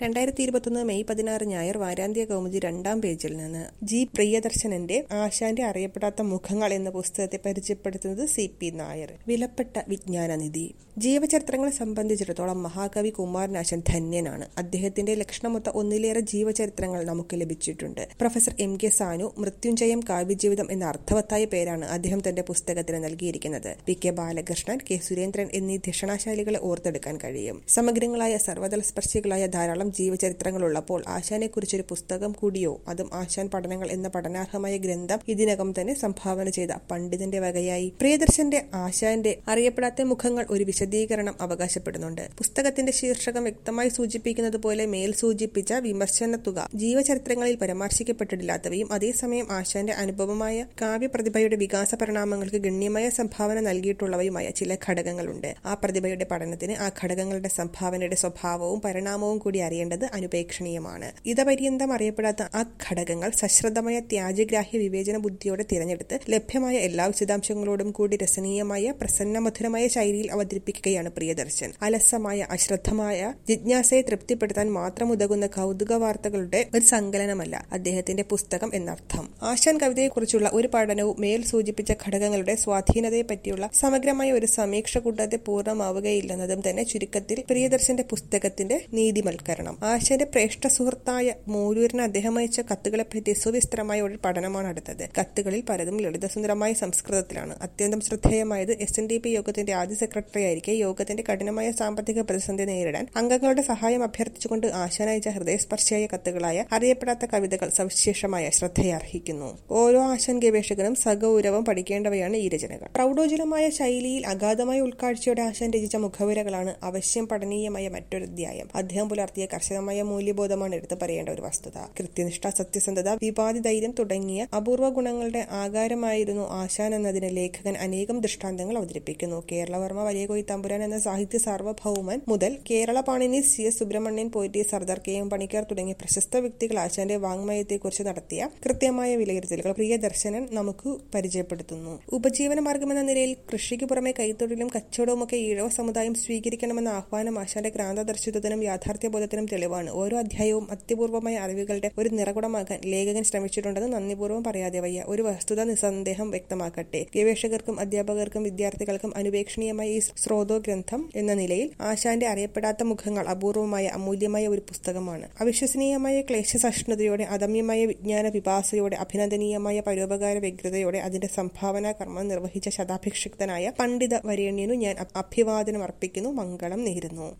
രണ്ടായിരത്തി ഇരുപത്തൊന്ന് മെയ് പതിനാറ് ഞായർ വാരാന്ത്യ കൗമുദി രണ്ടാം പേജിൽ നിന്ന് ജി പ്രിയദർശനന്റെ ആശാന്റെ അറിയപ്പെടാത്ത മുഖങ്ങൾ എന്ന പുസ്തകത്തെ പരിചയപ്പെടുത്തുന്നത് സി പി നായർ വിലപ്പെട്ട വിജ്ഞാനനിധി ജീവചരിത്രങ്ങളെ സംബന്ധിച്ചിടത്തോളം മഹാകവി കുമാരനാശൻ ധന്യനാണ് അദ്ദേഹത്തിന്റെ ലക്ഷണമൊത്ത ഒന്നിലേറെ ജീവചരിത്രങ്ങൾ നമുക്ക് ലഭിച്ചിട്ടുണ്ട് professor M K Sanu Mrityunjayam Kavyajeevitham എന്ന അർത്ഥവത്തായ പേരാണ് അദ്ദേഹം തന്റെ പുസ്തകത്തിന് നൽകിയിരിക്കുന്നത് P K Balakrishnan K Surendran എന്നീ ധിഷണാശാലികളെ ഓർത്തെടുക്കാൻ കഴിയും സമഗ്രങ്ങളായ സർവ്വതല സ്പർശികളായ ധാരാളം ജീവചരിത്രങ്ങളുള്ളപ്പോൾ ആശാനെക്കുറിച്ചൊരു പുസ്തകം കൂടിയോ അതും ആശാൻ പഠനങ്ങൾ എന്ന പഠനാർഹമായ ഗ്രന്ഥം ഇതിനകം തന്നെ സംഭാവന ചെയ്ത പണ്ഡിതന്റെ വകയായി പ്രിയദർശന്റെ ആശാന്റെ അറിയപ്പെടാത്ത മുഖങ്ങൾ ഒരു വിശദീകരണം അവകാശപ്പെടുന്നുണ്ട് പുസ്തകത്തിന്റെ ശീർഷകം വ്യക്തമായി സൂചിപ്പിക്കുന്നത് പോലെ മേൽ സൂചിപ്പിച്ച വിമർശന തുക ജീവചരിത്രങ്ങളിൽ പരാമർശിക്കപ്പെട്ടിട്ടില്ലാത്തവയും അതേസമയം ആശാന്റെ അനുഭവമായ കാവ്യപ്രതിഭയുടെ വികാസ പരിണാമങ്ങൾക്ക് ഗണ്യമായ സംഭാവന നൽകിയിട്ടുള്ളവയുമായ ചില ഘടകങ്ങളുണ്ട് ആ പ്രതിഭയുടെ പഠനത്തിന് ആ ഘടകങ്ങളുടെ സംഭാവനയുടെ സ്വഭാവവും പരിണാമവും കൂടി അറിയേണ്ടത് അനുപേക്ഷണീയമാണ് ഇതപര്യന്തം അറിയപ്പെടാത്ത ആ ഘടകങ്ങൾ സശ്രദ്ധമായ ത്യാജ്യഗ്രാഹ്യ വിവേചന ബുദ്ധിയോടെ തിരഞ്ഞെടുത്ത് ലഭ്യമായ എല്ലാ വിശദാംശങ്ങളോടും കൂടി രസനീയമായ പ്രസന്നമധുരമായ ശൈലിയിൽ അവതരിപ്പിക്കുകയാണ് പ്രിയദർശൻ അലസമായ അശ്രദ്ധമായ ജിജ്ഞാസയെ തൃപ്തിപ്പെടുത്താൻ മാത്രം ഉതകുന്ന കൗതുക വാർത്തകളുടെ ഒരു സങ്കലനമല്ല അദ്ദേഹത്തിന്റെ പുസ്തകം എന്നർത്ഥം ആശാൻ കവിതയെക്കുറിച്ചുള്ള ഒരു പഠനവും മേൽ സൂചിപ്പിച്ച ഘടകങ്ങളുടെ സ്വാധീനതയെ പറ്റിയുള്ള സമഗ്രമായ ഒരു സമീക്ഷ കൂടാതെ പൂർണ്ണമാവുകയില്ലെന്നതും തന്നെ ചുരുക്കത്തിൽ പ്രിയദർശന്റെ പുസ്തകത്തിന്റെ നീതിമൽക്കരണം ആശാന്റെ ശ്രേഷ്ഠ സുഹൃത്തായ മൂലൂരിന് അദ്ദേഹം അയച്ച കത്തുകളെപ്പറ്റി സുവിസ്തരമായ ഒരു പഠനമാണ് നടത്തത് കത്തുകളിൽ പലതും ലളിതസുന്ദരമായ സംസ്കൃതത്തിലാണ് അത്യന്തം ശ്രദ്ധേയമായത് എസ് എൻ ഡി പി യോഗത്തിന്റെ ആദ്യ സെക്രട്ടറി ആയിരിക്കെ യോഗത്തിന്റെ കഠിനമായ സാമ്പത്തിക പ്രതിസന്ധി നേരിടാൻ അംഗങ്ങളുടെ സഹായം അഭ്യർത്ഥിച്ചുകൊണ്ട് ആശാൻ അയച്ച ഹൃദയസ്പർശിയായ കത്തുകളായ അറിയപ്പെടാത്ത കവിതകൾ സവിശേഷമായ ശ്രദ്ധയർഹിക്കുന്നു ഓരോ ആശാൻ ഗവേഷകനും സഗൗരവം പഠിക്കേണ്ടവയാണ് ഈ രചനകൾ പ്രൗഢോജ്വലമായ ശൈലിയിൽ അഗാധമായ ഉൾക്കാഴ്ചയോടെ ആശാൻ രചിച്ച മുഖവുരകളാണ് അവശ്യം പഠനീയമായ മറ്റൊരു അധ്യായം അദ്ദേഹം പുലർത്തിയ കർശനമായ മൂല്യബോധമാണ് എടുത്തു പറയേണ്ട ഒരു വസ്തുത കൃത്യനിഷ്ഠ സത്യസന്ധത വിവാദി ധൈര്യം തുടങ്ങിയ അപൂർവ ഗുണങ്ങളുടെ ആകാരമായിരുന്നു ആശാൻ എന്നതിന് ലേഖകൻ അനേകം ദൃഷ്ടാന്തങ്ങൾ അവതരിപ്പിക്കുന്നു കേരളവർമ്മ വലിയകോയി തമ്പുരാൻ എന്ന സാഹിത്യ സാർവഭൗമൻ മുതൽ Kerala Panini C S Subrahmanyan Potti Sardar K M Panikkar തുടങ്ങിയ പ്രശസ്ത വ്യക്തികൾ ആശാന്റെ വാങ്മയത്തെക്കുറിച്ച് നടത്തിയ കൃത്യമായ വിലയിരുത്തലുകൾ പ്രിയദർശനൻ നമുക്ക് പരിചയപ്പെടുത്തുന്നു ഉപജീവന മാർഗമെന്ന നിലയിൽ കൃഷിക്ക് പുറമെ കൈത്തൊഴിലും കച്ചവടവുമൊക്കെ ഈഴവ സമുദായം സ്വീകരിക്കണമെന്ന ആഹ്വാനം ആശാന്റെ ക്രാന്തദർശിത്വത്തിനും യാഥാർത്ഥ്യബോധത്തിനും തെളിവാണ് ഓരോ അധ്യായവും അത്യപൂർവമായ അറിവുകളുടെ ഒരു നിറകുടമാക്കാൻ ലേഖകൻ ശ്രമിച്ചിട്ടുണ്ടെന്ന് നന്ദിപൂർവ്വം പറയാതെ വയ്യ ഒരു വസ്തുത നിസ്സന്ദേഹം വ്യക്തമാക്കട്ടെ ഗവേഷകർക്കും അധ്യാപകർക്കും വിദ്യാർത്ഥികൾക്കും അനുപേക്ഷണീയമായ ഈ സ്രോതോ ഗ്രന്ഥം എന്ന നിലയിൽ ആശാന്റെ അറിയപ്പെടാത്ത മുഖങ്ങൾ അപൂർവമായ അമൂല്യമായ ഒരു പുസ്തകമാണ് അവിശ്വസനീയമായ ക്ലേശസഹിഷ്ണുതയോടെ അദമ്യമായ വിജ്ഞാന വിപാസയോടെ അഭിനന്ദനീയമായ പരോപകാര വ്യഗ്രതയോടെ അതിന്റെ സംഭാവനാ കർമ്മം നിർവഹിച്ച ശതാഭിഷിക്തനായ പണ്ഡിത വരേണ്യനു ഞാൻ അഭിവാദനം അർപ്പിക്കുന്നു മംഗളം നേരുന്നു